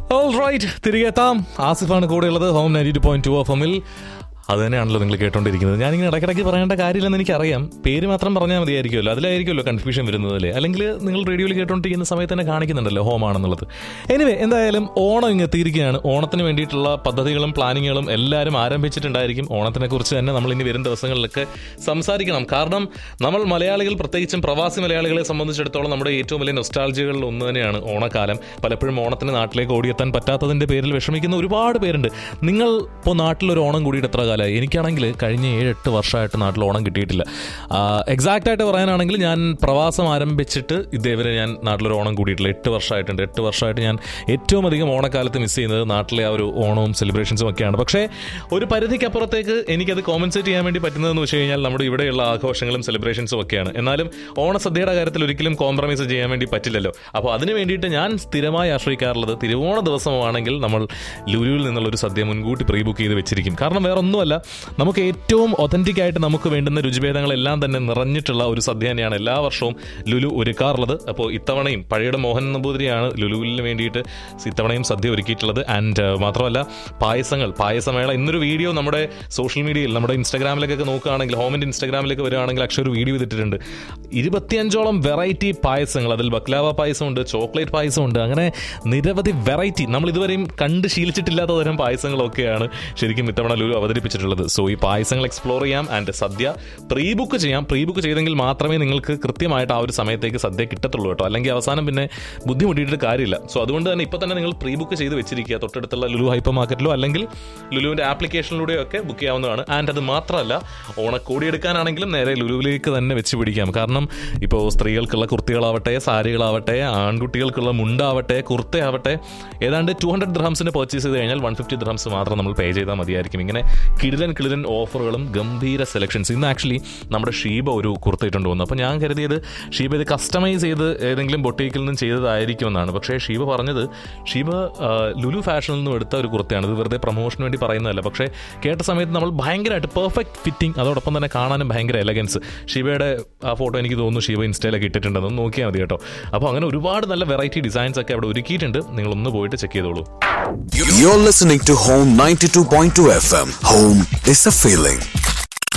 All right തിരികെ എത്താം ആസിഫാണ് കൂടെയുള്ളത് home ninety two point two F എമ്മിൽ അത് തന്നെയാണല്ലോ നിങ്ങൾ കേട്ടോണ്ടിരിക്കുന്നത് ഞാനിങ്ങനെ ഇടയ്ക്കിടയ്ക്ക് പറയേണ്ട കാര്യമില്ലെന്ന് എനിക്കറിയാം പേര് മാത്രം പറഞ്ഞാൽ മതിയായിരിക്കുമല്ലോ അതിലായിരിക്കുമല്ലോ കൺഫ്യൂഷൻ വരുന്നത് അല്ലേ അല്ലെങ്കിൽ നിങ്ങൾ റേഡിയോയിൽ കേട്ടോണ്ടിരിക്കുന്ന സമയത്ത് തന്നെ കാണിക്കുന്നുണ്ടല്ലോ ഹോം ആണെന്നുള്ളത് എനിവേ എന്തായാലും ഓണം ഇങ്ങ് എത്തിയിരിക്കുകയാണ് ഓണത്തിന് വേണ്ടിയിട്ടുള്ള പദ്ധതികളും പ്ലാനിങ്ങുകളും എല്ലാവരും ആരംഭിച്ചിട്ടുണ്ടായിരിക്കും ഓണത്തിനെ കുറിച്ച് തന്നെ നമ്മൾ ഇനി വരും ദിവസങ്ങളിലൊക്കെ സംസാരിക്കണം കാരണം നമ്മൾ മലയാളികൾ പ്രത്യേകിച്ചും പ്രവാസി മലയാളികളെ സംബന്ധിച്ചിടത്തോളം നമ്മുടെ ഏറ്റവും വലിയ നൊസ്റ്റാൾജികളിൽ ഒന്ന് തന്നെയാണ് ഓണക്കാലം പലപ്പോഴും ഓണത്തിന് നാട്ടിലേക്ക് ഓടിയെത്താൻ പറ്റാത്തതിന്റെ പേരിൽ വിഷമിക്കുന്ന ഒരുപാട് പേരുണ്ട് നിങ്ങൾ ഇപ്പോൾ നാട്ടിലൊരു ഓണം കൂടിയിട്ട് എത്ര കാലമായി എനിക്കാണെങ്കിൽ കഴിഞ്ഞ ഏഴ് എട്ട് വർഷമായിട്ട് നാട്ടിൽ ഓണം കിട്ടിയിട്ടില്ല എക്സാക്റ്റ് ആയിട്ട് പറയാനാണെങ്കിൽ ഞാൻ പ്രവാസം ആരംഭിച്ചിട്ട് ഇതേവരെ ഞാൻ നാട്ടിലൊരു ഓണം കൂടിയിട്ടില്ല എട്ട് വർഷമായിട്ടുണ്ട് എട്ട് വർഷമായിട്ട് ഞാൻ ഏറ്റവും അധികം ഓണക്കാലത്ത് മിസ് ചെയ്യുന്നത് നാട്ടിലെ ആ ഒരു ഓണവും സെലിബ്രേഷൻസും ഒക്കെയാണ് പക്ഷേ ഒരു പരിധിക്കപ്പുറത്തേക്ക് എനിക്കത് കോമ്പൻസേറ്റ് ചെയ്യാൻ വേണ്ടി പറ്റുന്നതെന്ന് വെച്ച് കഴിഞ്ഞാൽ നമ്മുടെ ഇവിടെയുള്ള ആഘോഷങ്ങളും സെലിബ്രേഷൻസും ഒക്കെയാണ് എന്നാലും ഓണസദ്യയുടെ കാര്യത്തിൽ ഒരിക്കലും കോംപ്രമൈസ് ചെയ്യാൻ വേണ്ടി പറ്റില്ലല്ലോ അപ്പോൾ അതിന് വേണ്ടിയിട്ട് ഞാൻ സ്ഥിരമായി ആശ്രയിക്കാറുള്ളത് തിരുവോണ ദിവസമാണെങ്കിൽ നമ്മൾ ലുലുവിൽ നിന്നുള്ള ഒരു സദ്യ മുൻകൂട്ടി പ്രീ ബുക്ക് ചെയ്ത് വെച്ചിരിക്കും കാരണം വേറെ ഒന്നുമല്ല നമുക്ക് ഏറ്റവും ഒതന്റിക് ആയിട്ട് നമുക്ക് വേണ്ടുന്ന രുചിഭേദങ്ങളെല്ലാം തന്നെ നിറഞ്ഞിട്ടുള്ള ഒരു സദ്യ തന്നെയാണ് എല്ലാ വർഷവും ലുലു ഒരുക്കാറുള്ളത് അപ്പോൾ ഇത്തവണയും പഴയുടെ മോഹൻ നമ്പൂതിരിയാണ് ലുലുവിന് വേണ്ടിയിട്ട് ഇത്തവണയും സദ്യ ഒരുക്കിയിട്ടുള്ളത് ആൻഡ് മാത്രമല്ല പായസങ്ങൾ പായസമേള ഇന്നൊരു വീഡിയോ നമ്മുടെ സോഷ്യൽ മീഡിയയിൽ നമ്മുടെ ഇൻസ്റ്റാഗ്രാമിലേക്കൊക്കെ നോക്കുകയാണെങ്കിൽ ഹോമിൻ്റെ ഇൻസ്റ്റാഗ്രാമിലേക്ക് വരികയാണെങ്കിൽ അക്ഷര ഒരു വീഡിയോ ചെയ്തിട്ടുണ്ട് ഇരുപത്തിയഞ്ചോളം വെറൈറ്റി പായസങ്ങൾ അതിൽ ബക്ലാവ പായസമുണ്ട് ചോക്ലേറ്റ് പായസമുണ്ട് അങ്ങനെ നിരവധി വെറൈറ്റി നമ്മൾ ഇതുവരെയും കണ്ട് ശീലിച്ചിട്ടില്ലാത്ത തരം പായസങ്ങളൊക്കെയാണ് ശരിക്കും ഇത്തവണ ലുലു അവതരിപ്പിച്ചിട്ടുള്ളത് സോ ഈ പായസങ്ങൾ എക്സ്പ്ലോർ ചെയ്യാം ആൻഡ് സദ്യ പ്രീ ബുക്ക് ചെയ്യാം പ്രീ ബുക്ക് ചെയ്തെങ്കിൽ മാത്രമേ നിങ്ങൾക്ക് കൃത്യമായിട്ട് ആ ഒരു സമയത്തേക്ക് സദ്യ കിട്ടത്തുള്ളൂ കേട്ടോ അല്ലെങ്കിൽ അവസാനം പിന്നെ ബുദ്ധിമുട്ടിയിട്ട് കാര്യമില്ല സോ അതുകൊണ്ട് തന്നെ ഇപ്പോൾ തന്നെ നിങ്ങൾ പ്രീ ബുക്ക് ചെയ്ത് വെച്ചിരിക്കുക തൊട്ടടുത്തുള്ള ലുലു ഹൈപ്പർ മാർക്കറ്റിലോ അല്ലെങ്കിൽ ലുലുവിൻ്റെ ആപ്ലിക്കേഷനിലൂടെയോ ഒക്കെ ബുക്ക് ചെയ്യാവുന്നതാണ് ആൻഡ് അത് മാത്രമല്ല ഓണക്കോടി എടുക്കാനാണെങ്കിലും നേരെ ലുലുവിലേക്ക് തന്നെ വെച്ച് പിടിക്കാം കാരണം ഇപ്പോൾ സ്ത്രീകൾക്കുള്ള കുർത്തികളാവട്ടെ സാരികളാവട്ടെ ആൺകുട്ടികൾക്കുള്ള മുണ്ടാവട്ടെ കുർത്തയാവട്ടെ ഏതാണ്ട് ടു ഹൺഡ്രഡ് ദ്രഹംസിന് പർച്ചേസ് ചെയ്ത് കഴിഞ്ഞാൽ വൺ ഫിഫ്റ്റി ദ്രഹംസ് മാത്രം നമ്മൾ പേ ചെയ്താൽ മതിയായിരിക്കും ഇങ്ങനെ കിടിലൻ കിടിലൻ ഓഫറുകളും ഗംഭീര സെലക്ഷൻസ് ഇന്ന് ആക്ച്വലി നമ്മുടെ ഷീബ ഒരു കുർത്ത ഇട്ടുകൊണ്ട് വന്നു അപ്പോൾ ഞാൻ കരുതിയത് ഷീബ ഇത് കസ്റ്റമൈസ് ചെയ്ത് ഏതെങ്കിലും ബൊട്ടീക്കിൽ നിന്നും ചെയ്തതായിരിക്കുമെന്നാണ് പക്ഷേ ഷീബ പറഞ്ഞത് ഷീബ ആ, ലുലു ഫാഷനിൽ നിന്നും എടുത്ത ഒരു കുർത്തയാണ് ഇത് വെറുതെ പ്രൊമോഷന് വേണ്ടി പറയുന്നതല്ല പക്ഷേ കേട്ട സമയത്ത് നമ്മൾ ഭയങ്കരമായിട്ട് പെർഫെക്റ്റ് ഫിറ്റിംഗ് അതോടൊപ്പം തന്നെ കാണാനും ഭയങ്കര എലഗൻസ് ഷീബയുടെ ആ ഫോട്ടോ എനിക്ക് തോന്നുന്നു ഷീബ ഇൻസ്റ്റയിലൊക്കെ ഇട്ടിട്ടുണ്ടെന്ന് നോക്കിയാൽ മതി കേട്ടോ അപ്പോൾ അങ്ങനെ ഒരുപാട് നല്ല വെറൈറ്റി ഡിസൈൻസ് ഒക്കെ അവിടെ ഒരുക്കിയിട്ടുണ്ട് നിങ്ങളൊന്ന് പോയിട്ട് ചെക്ക് ചെയ്തോളൂ You're listening to Home 92.2 FM. Home is a feeling.